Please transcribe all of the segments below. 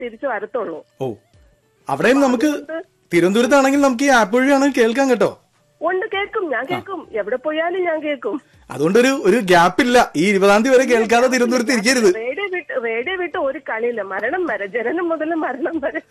തിരിച്ചു വരത്തുള്ളൂ ഓ അവിടെയും നമുക്ക് തിരുവനന്തപുരത്താണെങ്കിൽ നമുക്ക് ഈ ആപ്പ് വഴിയാണ് കേൾക്കാൻ കേട്ടോ ഉണ്ട് കേൾക്കും ഞാൻ കേൾക്കും എവിടെ പോയാലും ഞാൻ കേൾക്കും അതുകൊണ്ടൊരു ഒരു ഗ്യാപ്പ് ഇല്ല ഈ ഇരുപതാം തീയതി വരെ കേൾക്കാതെ തിരുവനന്തപുരത്ത് ഇരിക്കരുത് റേഡിയോ വിട്ട് റേഡിയോ വിട്ട് ഒരു കളിയില്ല മരണം വരെ ജനനം മുതൽ മരണം വരെ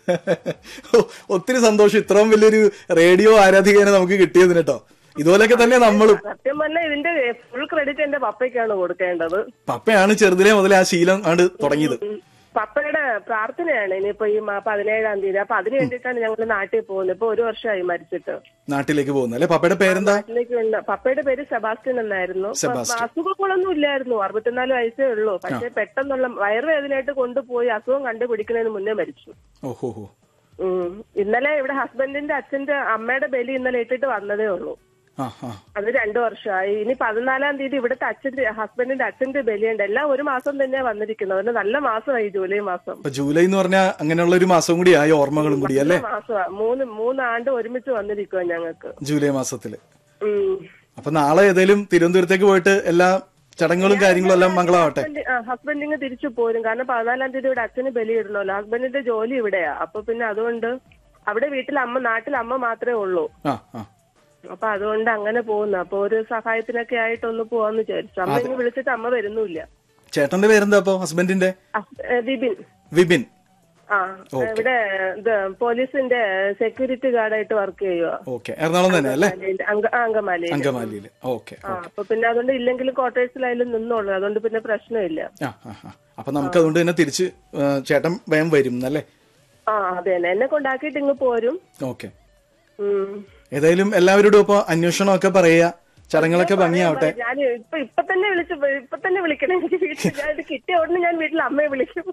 ഓ, ഒത്തിരി സന്തോഷം ഇത്രയും വലിയൊരു റേഡിയോ ആരാധികനെ നമുക്ക് കിട്ടിയതിന് കേട്ടോ ഇതുപോലെയൊക്കെ തന്നെ നമ്മളും സത്യം പറഞ്ഞാൽ ഇതിന്റെ ഫുൾ ക്രെഡിറ്റ് എന്റെ പപ്പയ്ക്കാണ് കൊടുക്കേണ്ടത് പപ്പയാണ് ചെറുതിലെ മുതലേ ആ ശീലം ആണ് തുടങ്ങിയത് ഉം. പപ്പയുടെ പ്രാർത്ഥനയാണ് ഇനിയിപ്പോ ഈ മാ- പതിനേഴാം തീയതി അപ്പൊ അതിന് വേണ്ടിയിട്ടാണ് ഞങ്ങൾ നാട്ടിൽ പോകുന്നത് ഇപ്പൊ ഒരു വർഷമായി മരിച്ചിട്ട് നാട്ടിലേക്ക് പോകുന്നത് അല്ലെ പപ്പയുടെ പേരെന്താ നാട്ടിലേക്ക് വന്ന പപ്പയുടെ പേര് സെബാസ്റ്റ്യൻ എന്നായിരുന്നു സെബാസ്റ്റ്യൻ. അസുഖങ്ങളൊന്നും ഇല്ലായിരുന്നു അറുപത്തിനാല് വയസ്സേ ഉള്ളൂ പക്ഷെ പെട്ടെന്നുള്ള വയറുവേദനയായിട്ട് കൊണ്ടുപോയി അസുഖം കണ്ടുപിടിക്കുന്നതിന് മുന്നേ മരിച്ചു ഓഹോ ഹോ ഉം. ഇന്നലെ ഇവിടെ ഹസ്ബൻഡിന്റെ അച്ഛന്റെ അമ്മയുടെ ബലി ഇന്നലെ ഇട്ടിട്ട് വന്നതേ ഉള്ളൂ ആ ആ അത് രണ്ടു വർഷമായി ഇനി പതിനാലാം തീയതി ഇവിടുത്തെ അച്ഛന്റെ ഹസ്ബൻഡിന്റെ അച്ഛന്റെ ബലിയുണ്ട് എല്ലാം ഒരു മാസം തന്നെയാ വന്നിരിക്കുന്നത് അതുകൊണ്ട് നല്ല മാസമായി ജൂലൈ മാസം അപ്പൊ ജൂലൈ എന്ന് പറഞ്ഞാൽ അങ്ങനെയുള്ള ഒരു മാസം കൂടി ആയി ഓർമ്മകളും കൂടി അല്ലേ നല്ല മാസമാ മൂന്ന് മൂന്നാണ്ട് ഒരുമിച്ച് വന്നിരിക്കുക ഞങ്ങൾക്ക് ജൂലൈ മാസത്തില് ഉം. അപ്പൊ നാളെ ഏതായാലും തിരുവനന്തപുരത്തേക്ക് പോയിട്ട് എല്ലാ ചടങ്ങുകളും കാര്യങ്ങളും എല്ലാം മംഗളമാവട്ടെ ഹസ്ബൻഡ് ആ, ഹസ്ബൻഡ് ഇങ്ങ് തിരിച്ചു പോരും കാരണം പതിനാലാം തീയതി ഇവിടെ അച്ഛന് ബലി ഇടണമല്ലോ ഹസ്ബൻഡിന്റെ ജോലി ഇവിടെയാ അപ്പൊ പിന്നെ അതുകൊണ്ട് അവിടെ വീട്ടിൽ അമ്മ നാട്ടിൽ അമ്മ മാത്രമേ ഉള്ളൂ ആ ആ അപ്പൊ അതുകൊണ്ട് അങ്ങനെ പോകുന്നു അപ്പൊ ഒരു സഹായത്തിനൊക്കെ ആയിട്ട് ഒന്ന് പോവാന്ന് വിചാരിച്ചു അമ്മ ഇങ്ങ് വിളിച്ചിട്ട് അമ്മ വരുന്നില്ല ചേട്ടന്റെ പേരെന്താ അപ്പൊ ഹസ്ബൻഡിന്റെ വിപിൻ വിപിൻ ആ ഇവിടെ ഇത് പോലീസിന്റെ സെക്യൂരിറ്റി ഗാർഡായിട്ട് വർക്ക് ചെയ്യുക ഓക്കെ എറണാകുളം തന്നെ അല്ലേ അങ്കമാലിയിൽ അങ്കമാലിയില് ഓക്കെ ആ അപ്പൊ പിന്നെ അതുകൊണ്ട് ഇല്ലെങ്കിലും ക്വാർട്ടേഴ്സിലായാലും നിന്നോളൂ അതുകൊണ്ട് പിന്നെ പ്രശ്നമില്ല ആ ആ ആ. അപ്പൊ നമുക്ക് അതുകൊണ്ട് തന്നെ തിരിച്ച് ആ, ചേട്ടൻ വേഗം വരും അല്ലേ ആ അതെ തന്നെ എന്നെ കൊണ്ടാക്കിയിട്ട് ഇങ്ങ് പോരും ഓക്കെ ഉം. ഏതായാലും എല്ലാവരോടും ഇപ്പൊ അന്വേഷണമൊക്കെ പറയുക ചടങ്ങുകളൊക്കെ ഭംഗിയാവട്ടെ ഞാൻ ഇപ്പൊ ഇപ്പൊ തന്നെ വിളിച്ചു ഇപ്പൊ തന്നെ വിളിക്കണം എനിക്ക് വീട്ടിൽ ഞാൻ ഇത് കിട്ടിയ ഉടനെ ഞാൻ വീട്ടിൽ അമ്മയെ വിളിക്കും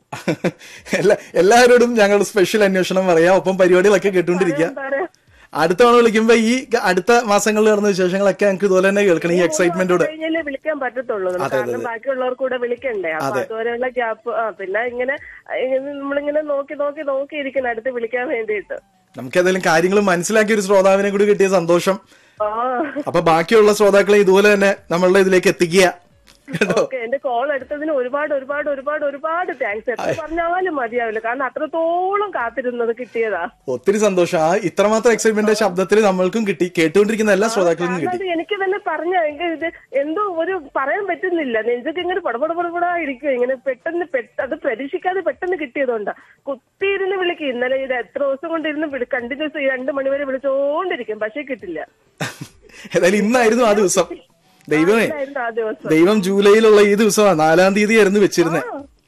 എല്ലാ എല്ലാവരോടും ഞങ്ങൾ സ്പെഷ്യൽ അന്വേഷണം പറയാം ഒപ്പം പരിപാടികളൊക്കെ കേട്ടുകൊണ്ടിരിക്കുക പറയാം അടുത്ത തവണ വിളിക്കുമ്പോ ഈ ഗ- അടുത്ത മാസങ്ങളിൽ നടന്ന വിശേഷങ്ങളൊക്കെ ഞങ്ങൾക്ക് ഇതുപോലെ തന്നെ കേൾക്കണം ഈ എക്സൈറ്റ്മെന്റോട് കഴിഞ്ഞാലേ വിളിക്കാൻ പറ്റത്തുള്ളൂ നമുക്ക്. കാരണം ബാക്കിയുള്ളവർക്ക് കൂടെ വിളിക്കണ്ടേ അപ്പൊ അതുവരെയുള്ള ഗ്യാപ്പ് ആ പിന്നെ ഇങ്ങനെ ഇങ്ങനെ നമ്മളിങ്ങനെ നോക്കി നോക്കി നോക്കി ഇരിക്കണം അടുത്ത് വിളിക്കാൻ വേണ്ടിയിട്ട് നമുക്ക് ഏതായാലും കാര്യങ്ങൾ മനസ്സിലാക്കിയ ഒരു ശ്രോതാവിനെ കൂടി കിട്ടിയ സന്തോഷം ആ അപ്പൊ ബാക്കിയുള്ള ശ്രോതാക്കളെ ഇതുപോലെ തന്നെ നമ്മളുടെ ഇതിലേക്ക് എത്തിക്കുക കേട്ടോ ഓക്കെ എന്റെ കോൾ എടുത്തതിന് ഒരുപാട് ഒരുപാട് ഒരുപാട് ഒരുപാട് താങ്ക്സ് എത്ര പറഞ്ഞാലും മതിയാവില്ല കാരണം അത്രത്തോളം കാത്തിരുന്നത് കിട്ടിയതാ ഒത്തിരി സന്തോഷം ആ ഇത്രമാത്രം എക്സൈറ്റ്മെന്റ് ശബ്ദത്തിൽ നമ്മൾക്കും കിട്ടി കേട്ടുകൊണ്ടിരിക്കുന്ന എല്ലാ ശ്രോതാക്കൾക്കും കാരണം കിട്ടി അത് എനിക്ക് തന്നെ പറഞ്ഞ എങ്കിൽ ഇത് എന്തോ ഒരു പറയാൻ പറ്റുന്നില്ല നെഞ്ചൊക്കെ ഇങ്ങനെ പടപട പടപടാ ഇരിക്കും ഇങ്ങനെ പെട്ടെന്ന് പെട്ട- അത് പ്രതീക്ഷിക്കാതെ പെട്ടെന്ന് കിട്ടിയതുകൊണ്ടാ കുത്തിയിരുന്ന് വിളിക്കും ഇന്നലെ ഇത് എത്ര ദിവസം കൊണ്ടിരുന്ന് കണ്ടിന്യൂസ് രണ്ടു മണിവരെ വിളിച്ചോണ്ടിരിക്കും പക്ഷേ കിട്ടില്ല ഏതായാലും ഇന്നായിരുന്നു ആ ദിവസം ദൈവമേ ഇതായിരുന്നു ആ ദിവസം ദൈവം ജൂലൈയിലുള്ള ഈ ദിവസമാണ് നാലാം തീയതി ആയിരുന്നു വെച്ചിരുന്നത്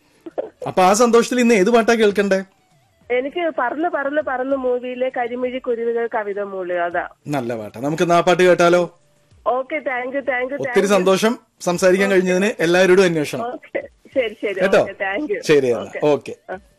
അപ്പൊ ആ സന്തോഷത്തിൽ ഇന്ന് ഏത് പാട്ടാ കേൾക്കണ്ടേ എനിക്ക് പറന്ന് പറന്ന് പറന്ന് മൂവിയിലെ കരിമിഴി കുരുവികൾ കവിത മൂളി അതാ നല്ല പാട്ടാ നമുക്ക് ഇന്ന് ആ പാട്ട് കേട്ടാലോ okay thank you thank you ഒത്തിരി സന്തോഷം സംസാരിക്കാൻ കഴിഞ്ഞതിന് എല്ലാവരോടും അന്വേഷണം ഓക്കെ ശരി ശരി കേട്ടോ ഓക്കെ താങ്ക് യു ശരി ഓക്കെ ആ.